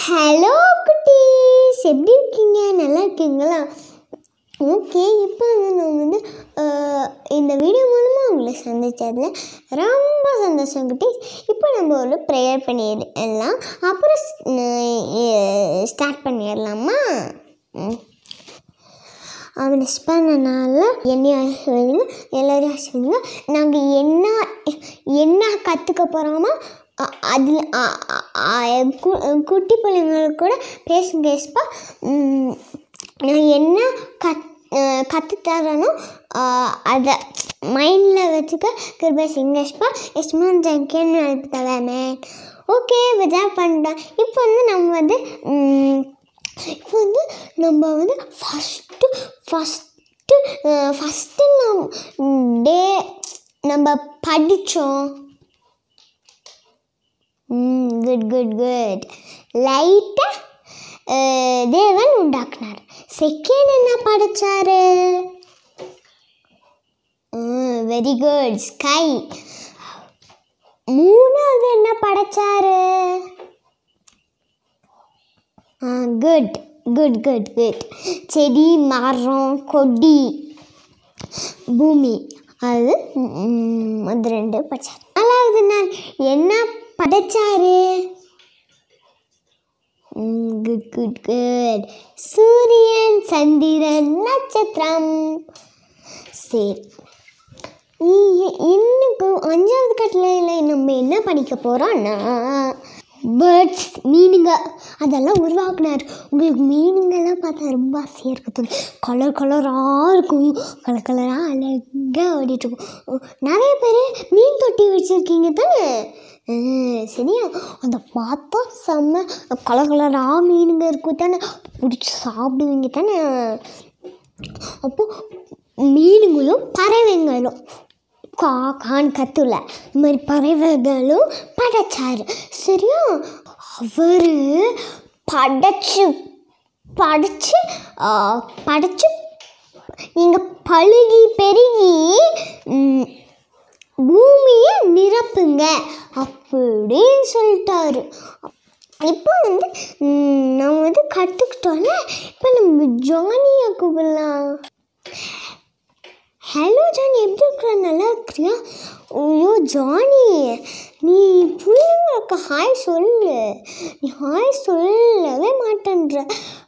Hello குட்டீஸ் எப்படி இருக்கீங்க நல்லா இருக்கீங்களா ஓகே இப்போ வந்து நான் வந்து அஹ், இந்த வீடியோ மூலமாக உங்களை சந்திச்சதில் ரொம்ப சந்தோஷம் குட்டீஸ் இப்போ நம்ம ஒரு ப்ரேயர் பண்ணிடலாம் அப்புறம் ஸ்டார்ட் பண்ணிடலாமா ம் அவனை பண்ணனால என்னையும் ஆசிர்வதிங்க எல்லாரையும் ஆசிர்வதிங்க நாங்கள் என்ன என்ன கற்றுக்க போகிறோமோ அதில் குட்டி பிள்ளைங்களுக்கு கூட பேசும் பேசுப்பா உம், நான் என்ன கத் கற்றுத்தரனோ அதை மைண்டில் வச்சுக்க கிருபா சிங்கேஷ்பா எஸ்மான் ஜங்கேன்னு அனுப்பி தராமே ஓகே விஜய் பண்ணிட்டேன் இப்போ வந்து நம்ம வந்து உம், இப்போ வந்து நம்ம வந்து ஃபஸ்ட்டு ஃபஸ்ட்டு ஃபஸ்ட்டு நம் டே நம்ம படித்தோம் குட் குட் குட் லைட்டாக தேவன் உண்டாக்குனார் செகண்ட் என்ன படித்தாரு வெரி குட் ஸ்கை மூணாவது என்ன படைச்சாரு குட் குட் குட் குட் செடி மரம் கொடி பூமி அது ம், அது ரெண்டு படைச்சாரு நாலாவது நாள் என்ன படைச்சாரு குட் குட் குட் சூரியன் சந்திரன் நட்சத்திரம் சரி இ- இன்னும் அஞ்சாவது கட்டளையில் நம்ம என்ன படிக்க போகிறோம்னா பேர்ட்ஸ் மீனுங்க அதெல்லாம் உருவாக்குனார் உங்களுக்கு மீனுங்கெல்லாம் பார்த்தா ரொம்ப ஆசையாக இருக்குது கலர் கலராக இருக்கும் கலர் கலராக அழகாக ஓடிட்டு இருக்கும் நிறைய பேர் மீன் தொட்டி வச்சுருக்கீங்க தானே ஆ, சரியா அந்த பார்த்தா செம்ம கலர் கலராக மீனுங்க இருக்கும் தானே பிடிச்சி சாப்பிடுவீங்க தானே அப்போ மீனுங்களும் பறவைங்களும் கா கான் கத்துல இந்த மாதிரி பறவைகளும் படைச்சாரு சரியா அவர் படைச்சு படைச்சு ஆ, படைச்சு நீங்கள் பழுகி பெருகி ம், பூமியை நிரப்புங்க அப்படின்னு சொல்லிட்டாரு இப்போ வந்து ம், நம்ம வந்து கற்றுக்கிட்டோம்ல இப்போ நம்ம ஜானியை கூப்பிடலாம் ஹலோ ஜானி எப்படி இருக்கிற நல்லா இருக்கிறியா ஐயோ ஜானி நீ பிள்ளைங்களுக்கு ஹாய் சொல்லு நீ ஹாய் சொல்லவே மாட்டேன்ற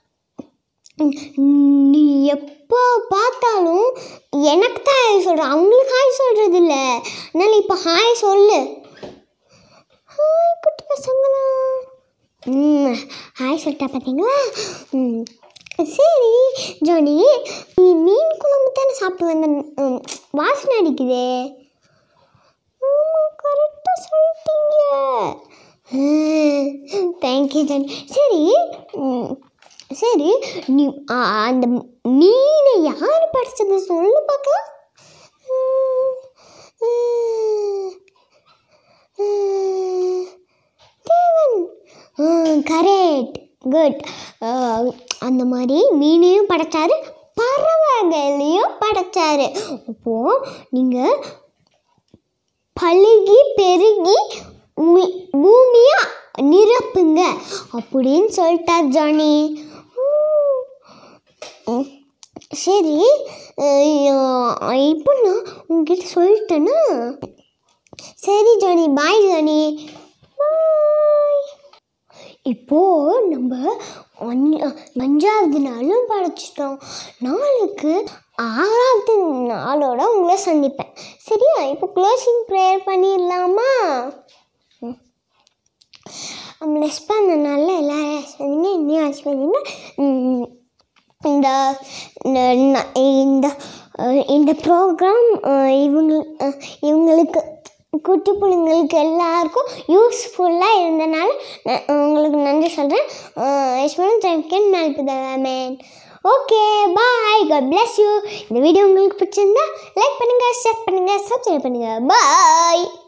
நீ எப்போ பார்த்தாலும் எனக்கு தான் ஹாய் சொல்கிற அவங்களுக்கு ஹாய் சொல்கிறது இல்லை அதனால் இப்போ ஹாய் சொல்லு ஹாய் குட்டி பசங்களா ம் ஹாய் சொல்லிட்டா பார்த்தீங்களா ம் சரி ஜானி நீ மீன் குழம்பு தானே சாப்பிட்டு வந்த ம், வாசனை அடிக்குதே ஆமாம் கரெக்டாக சொல்லிட்டீங்க தேங்க்யூ ஜானி சரி ம், சரி நீ ஆ, அந்த மீனை யார் படித்தது சொல்லு பார்க்கலாம் ம், ம், ம், தேவன் கரெக்ட் குட் அந்த மாதிரி மீனையும் படைச்சாரு பறவைகளையும் படைச்சாரு அப்போது நீங்கள் பழுகி பெருகி உ- பூமியை நிரப்புங்க அப்படின்னு சொல்லிட்டார் ஜானி ம். சரி அஹ் இப்போ நான் உங்ககிட்ட சொல்லிட்டேன்னா சரி ஜானி பாய் ஜானி பாய் இப்போ நம்ம அஞ்ச- அஞ்சாவது நாளும் படைச்சிட்டோம் நாளுக்கு ஆறாவது நாளோட உங்களை சந்திப்பேன் சரியா இப்போ க்ளோசிங் ப்ரேயர் பண்ணிடலாமா ம். ப்ளஸ் பண்ணனால எல்லாரும் ஆஸ்வதிங்க இன்னும் ஆஸ்வதிங்க ம், இந்த இந்த ந- இந்த அஹ், இந்த ப்ரோக்ராம் இவங்க அஹ், இவங்களுக்கு குட்டி பிள்ளைங்களுக்கு எல்லாருக்கும் யூஸ்ஃபுல்லாக இருந்தனால நான் உங்களுக்கு நன்றி சொல்கிறேன் யஷ்மன் செகண்ட் மேன் okay bye God bless you இந்த வீடியோ உங்களுக்கு பிடிச்சிருந்தா லைக் பண்ணுங்கள் ஷேர் பண்ணுங்கள் சப்ஸ்கிரைப் பண்ணுங்கள் பாய்